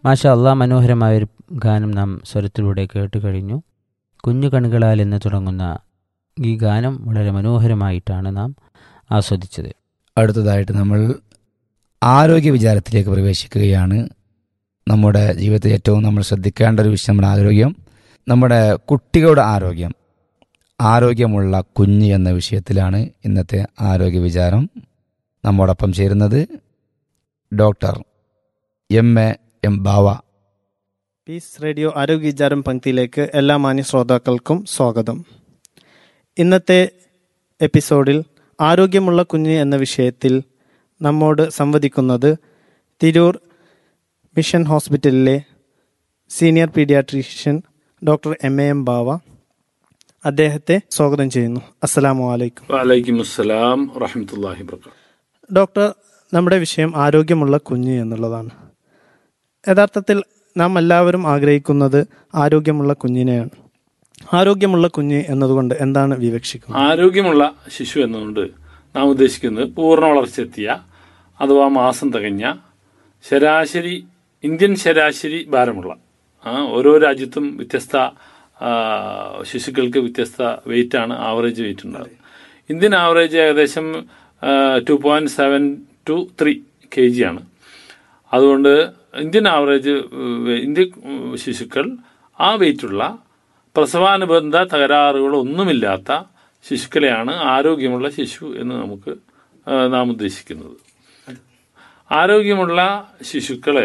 മാഷ അള്ളാ മനോഹരമായൊരു ഗാനം നാം സ്വരത്തിലൂടെ കേട്ട് കഴിഞ്ഞു കുഞ്ഞു കണ്ണുകളാൽ എന്ന് തുടങ്ങുന്ന ഈ ഗാനം വളരെ മനോഹരമായിട്ടാണ് നാം ആസ്വദിച്ചത് അടുത്തതായിട്ട് നമ്മൾ ആരോഗ്യ വിചാരത്തിലേക്ക് പ്രവേശിക്കുകയാണ് നമ്മുടെ ജീവിതത്തിൽ ഏറ്റവും നമ്മൾ ശ്രദ്ധിക്കേണ്ട ഒരു വിഷയം നമ്മുടെ ആരോഗ്യം നമ്മുടെ കുട്ടികളുടെ ആരോഗ്യം ആരോഗ്യമുള്ള കുഞ്ഞ് എന്ന വിഷയത്തിലാണ് ഇന്നത്തെ ആരോഗ്യ വിചാരം നമ്മോടൊപ്പം ചേരുന്നത് doctor M A M Bava peace radio ആരോഗ്യ വിചാരം പങ്ക്തിയിലേക്ക് എല്ലാ മാന്യ ശ്രോതാക്കൾക്കും സ്വാഗതം ഇന്നത്തെ എപ്പിസോഡിൽ ആരോഗ്യമുള്ള കുഞ്ഞ് എന്ന വിഷയത്തിൽ നമ്മോട് സംവദിക്കുന്നത് തിരൂർ മിഷൻ ഹോസ്പിറ്റലിലെ senior paediatrician doctor M A M Bava അദ്ദേഹത്തെ സ്വാഗതം ചെയ്യുന്നു അസ്സലാമു അലൈക്കും വലൈക്കും അസ്സലാം വറഹമത്തല്ലാഹി വർക്കാത്തു ഡോക്ടർ നമ്മുടെ വിഷയം ആരോഗ്യമുള്ള കുഞ്ഞ് എന്നുള്ളതാണ് യഥാർത്ഥത്തിൽ നാം എല്ലാവരും ആഗ്രഹിക്കുന്നത് ആരോഗ്യമുള്ള കുഞ്ഞിനെയാണ് ആരോഗ്യമുള്ള കുഞ്ഞ് എന്നതുകൊണ്ട് എന്താണ് വിവക്ഷിക്കുന്നത് ആരോഗ്യമുള്ള ശിശു എന്നുകൊണ്ട് നാം ഉദ്ദേശിക്കുന്നത് പൂർണ്ണ വളർച്ചയെത്തിയ അഥവാ മാസം തികഞ്ഞ ശരാശരി ഇന്ത്യൻ ശരാശരി ഭാരമുള്ള ആ, ഓരോ രാജ്യത്തും വ്യത്യസ്ത ആ, ശിശുക്കൾക്ക് വ്യത്യസ്ത വെയിറ്റ് ആണ് ആവറേജ് വെയിറ്റ് ഉണ്ടാകും ഇന്ത്യൻ ആവറേജ് ഏകദേശം two point seven two three K G ആണ് അതുകൊണ്ട് ഇന്ത്യൻ ആവറേജ് ഇന്ത്യൻ ശിശുക്കൾ ആ വെയിറ്റുള്ള പ്രസവാനുബന്ധ തകരാറുകളൊന്നുമില്ലാത്ത ശിശുക്കളെയാണ് ആരോഗ്യമുള്ള ശിശു എന്ന് നമുക്ക് ആ, നാം ഉദ്ദേശിക്കുന്നത് ആരോഗ്യമുള്ള ശിശുക്കളെ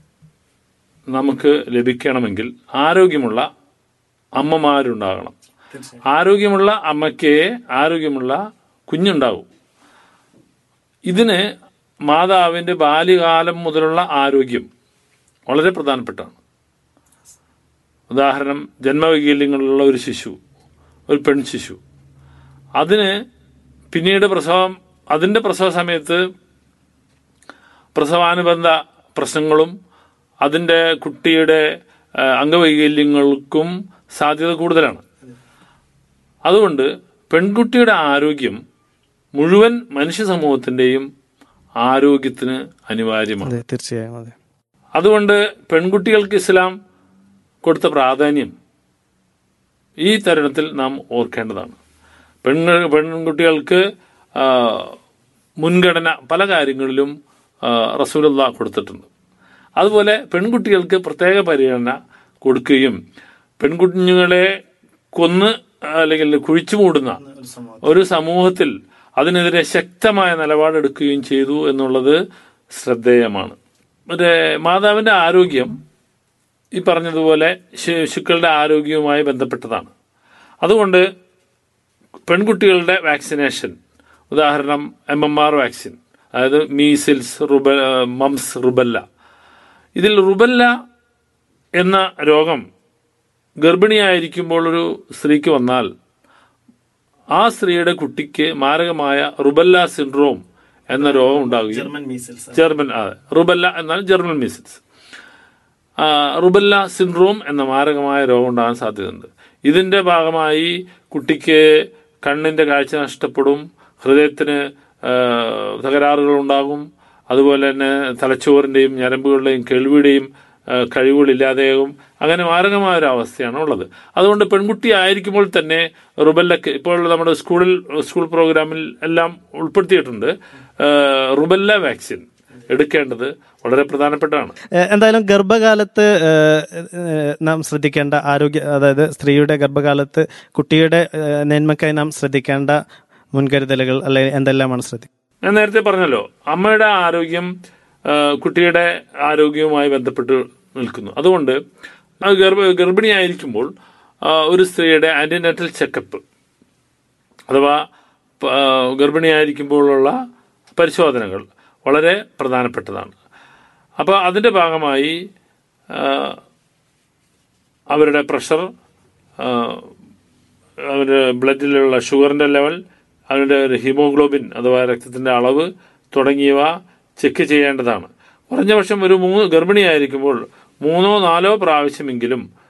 നമുക്ക് ലഭിക്കണമെങ്കിൽ ആരോഗ്യമുള്ള അമ്മമാരുണ്ടാകണം ആരോഗ്യമുള്ള അമ്മയ്ക്ക് ആരോഗ്യമുള്ള കുഞ്ഞുണ്ടാവും ഇതിന് മാതാവിന്റെ ബാല്യകാലം മുതലുള്ള ആരോഗ്യം വളരെ പ്രധാനപ്പെട്ടാണ് ഉദാഹരണം ജന്മവൈകല്യങ്ങളുള്ള ഒരു ശിശു ഒരു പെൺ ശിശു അതിന് പിന്നീട് പ്രസവം അതിന്റെ പ്രസവ സമയത്ത് പ്രസവാനുബന്ധ പ്രശ്നങ്ങളും അതിന്റെ കുട്ടിയുടെ ആ, അംഗവൈകല്യങ്ങൾക്കും സാധ്യത കൂടുതലാണ് അതുകൊണ്ട് പെൺകുട്ടിയുടെ ആരോഗ്യം മുഴുവൻ മനുഷ്യ സമൂഹത്തിന്റെയും ആരോഗ്യത്തിന് അനിവാര്യമാണ് അതെ തീർച്ചയായും അതെ അതുകൊണ്ട് പെൺകുട്ടികൾക്ക് ഇസ്ലാം കൊടുത്ത പ്രാധാന്യം ഈ തരുണത്തിൽ നാം ഓർക്കേണ്ടതാണ് പെണ്ണ് പെൺകുട്ടികൾക്ക് ആ, മുൻഗണന പല കാര്യങ്ങളിലും ആ, റസൂലുള്ള കൊടുത്തിട്ടുണ്ട് അതുപോലെ പെൺകുട്ടികൾക്ക് പ്രത്യേക പരിഗണന കൊടുക്കുകയും പെൺകുഞ്ഞുങ്ങളെ കൊന്ന് അല്ലെങ്കിൽ കുഴിച്ചു മൂടുന്ന ഒരു സമൂഹത്തിൽ അതിനെതിരെ ശക്തമായ നിലപാടെടുക്കുകയും ചെയ്തു എന്നുള്ളത് ശ്രദ്ധേയമാണ് മറ്റേ മാതാവിന്റെ ആരോഗ്യം ഈ പറഞ്ഞതുപോലെ ശിശുക്കളുടെ ആരോഗ്യവുമായി ബന്ധപ്പെട്ടതാണ് അതുകൊണ്ട് പെൺകുട്ടികളുടെ വാക്സിനേഷൻ ഉദാഹരണം എം എം ആർ വാക്സിൻ അതായത് മീസിൽസ് റുബ മംസ് റുബല്ല ഇതിൽ റുബല്ല എന്ന രോഗം ഗർഭിണിയായിരിക്കുമ്പോൾ ഒരു സ്ത്രീക്ക് വന്നാൽ ആ സ്ത്രീയുടെ കുട്ടിക്ക് മാരകമായ റുബല്ല സിൻഡ്രോം എന്ന രോഗം ഉണ്ടാവുകയും ജർമ്മൻ അതെ റുബല്ല എന്നാൽ ജർമ്മൻ മീസിൽസ് ആ, റുബല്ല സിൻഡ്രോം എന്ന മാരകമായ രോഗം ഉണ്ടാകാൻ സാധ്യതയുണ്ട് ഇതിന്റെ ഭാഗമായി കുട്ടിക്ക് കണ്ണിന്റെ കാഴ്ച നഷ്ടപ്പെടും ഹൃദയത്തിന് ആ, തകരാറുകൾ ഉണ്ടാകും അതുപോലെ തന്നെ തലച്ചോറിന്റെയും ഞരമ്പുകളുടെയും കേൾവിയുടെയും ആ, കഴിവുകളില്ലാതെയാകും അങ്ങനെ മാരകമായ ഒരു അവസ്ഥയാണ് ഉള്ളത് അതുകൊണ്ട് പെൺകുട്ടി ആയിരിക്കുമ്പോൾ തന്നെ റുബല്ലക്ക് ഇപ്പോൾ നമ്മുടെ സ്കൂളിൽ സ്കൂൾ പ്രോഗ്രാമിൽ എല്ലാം ഉൾപ്പെടുത്തിയിട്ടുണ്ട് ആ, റുബല്ല വാക്സിൻ എടുക്കേണ്ടത് വളരെ പ്രധാനപ്പെട്ടതാണ് ഏഹ് എന്തായാലും ഗർഭകാലത്ത് ഏഹ് ഏഹ് നാം ശ്രദ്ധിക്കേണ്ട ആരോഗ്യ അതായത് സ്ത്രീയുടെ ഗർഭകാലത്ത് കുട്ടിയുടെ ഏഹ് മേന്മയ്ക്കായി നാം ശ്രദ്ധിക്കേണ്ട മുൻകരുതലുകൾ അല്ലെങ്കിൽ എന്തെല്ലാമാണ് ശ്രദ്ധിക്കുക ഞാൻ നേരത്തെ പറഞ്ഞല്ലോ അമ്മയുടെ ആരോഗ്യം ആ, കുട്ടിയുടെ ആരോഗ്യവുമായി ബന്ധപ്പെട്ട് നിൽക്കുന്നു അതുകൊണ്ട് ആ ഗർഭ ഗർഭിണിയായിരിക്കുമ്പോൾ ആ, ഒരു സ്ത്രീയുടെ ആന്റിനേറ്റൽ ചെക്കപ്പ് അഥവാ പ- ആ, ഗർഭിണിയായിരിക്കുമ്പോഴുള്ള പരിശോധനകൾ വളരെ പ്രധാനപ്പെട്ടതാണ് അപ്പോൾ അതിന്റെ ഭാഗമായി ആ, അവരുടെ പ്രഷർ ആ, അവരുടെ ബ്ലഡിലുള്ള ഷുഗറിന്റെ ലെവൽ അവരുടെ ഒരു ഹീമോഗ്ലോബിൻ അഥവാ രക്തത്തിന്റെ അളവ് തുടങ്ങിയവ ചെക്ക് ചെയ്യേണ്ടതാണ് കുറഞ്ഞ പക്ഷം ഒരു മൂന്ന് ഗർഭിണിയായിരിക്കുമ്പോൾ മൂന്നോ നാലോ പ്രാവശ്യമെങ്കിലും